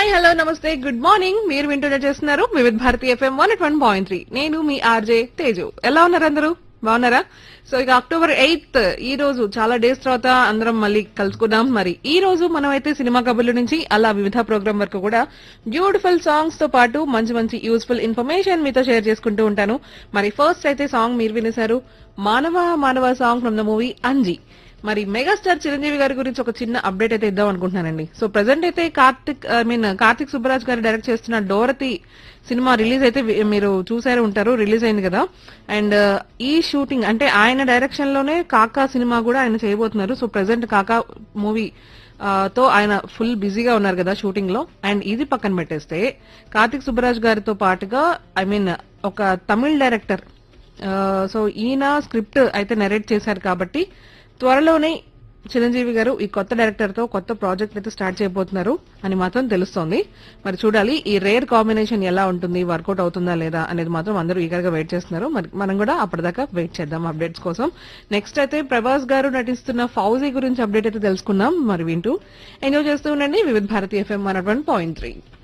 hi hello నమస్తే good morning మీరు వింటూనే చేస్తున్నారు Vividh Bharati FM one one point three నేను మీ ఆర్జే తేజు ఎలా ఉన్నారు అందరూ బాగున్నారా సో ఇక అక్టోబర్ ఎయిత్ ఈ రోజు చాలా డేస్ తర్వాత అందరం మళ్ళీ కలుసుకున్నాం మరి ఈ రోజు మనం అయితే సినిమా కబుర్ల నుంచి అలా వివిధ ప్రోగ్రామ్ వరకు కూడా బ్యూటిఫుల్ సాంగ్స్ తో పాటు మంచి మంచి యూస్ఫుల్ ఇన్ఫర్మేషన్ మీతో షేర్ చేసుకుంటూ ఉంటాను మరి ఫస్ట్ అయితే సాంగ్ మీరు వినేశారు మానవ మానవ song from the movie Anji మరి మెగాస్టార్ చిరంజీవి గారి గురించి ఒక చిన్న అప్డేట్ అయితే ఇద్దాం అనుకుంటున్నానండి సో ప్రెసెంట్ అయితే కార్తిక్ ఐ మీన్ కార్తిక్ సుబ్బరాజ్ గారు డైరెక్ట్ చేస్తున్న డోరతి సినిమా రిలీజ్ అయితే వి- మీరు చూసారు ఉంటారు రిలీజ్ అయింది కదా అండ్ ఈ షూటింగ్ అంటే ఆయన డైరెక్షన్ లోనే కాకా సినిమా కూడా ఆయన చేయబోతున్నారు సో ప్రెసెంట్ కాకా మూవీ తో ఆయన ఫుల్ బిజీగా ఉన్నారు కదా షూటింగ్ లో అండ్ ఇది పక్కన పెట్టేస్తే కార్తిక్ సుబ్బరాజ్ గారితో పాటుగా ఐ మీన్ ఒక తమిళ్ డైరెక్టర్ సో ఈయన స్క్రిప్ట్ అయితే నెరేట్ చేశారు కాబట్టి త్వరలోనే చిరంజీవి గారు ఈ కొత్త డైరెక్టర్ తో కొత్త ప్రాజెక్ట్ అయితే స్టార్ట్ చేయబోతున్నారు అని మాత్రం తెలుస్తోంది మరి చూడాలి ఈ రేర్ కాంబినేషన్ ఎలా ఉంటుంది వర్కౌట్ అవుతుందా లేదా అనేది మాత్రం అందరూ ఈగర్ గా వెయిట్ చేస్తున్నారు మరి మనం కూడా అప్పటిదాకా వెయిట్ చేద్దాం అప్డేట్స్ కోసం నెక్స్ట్ అయితే ప్రభాస్ గారు నటిస్తున్న ఫౌజీ గురించి అప్డేట్ అయితే తెలుసుకుందాం మరి వింటూ ఎంజాయ్ చేస్తూ ఉండండి Vividh Bharati FM one point three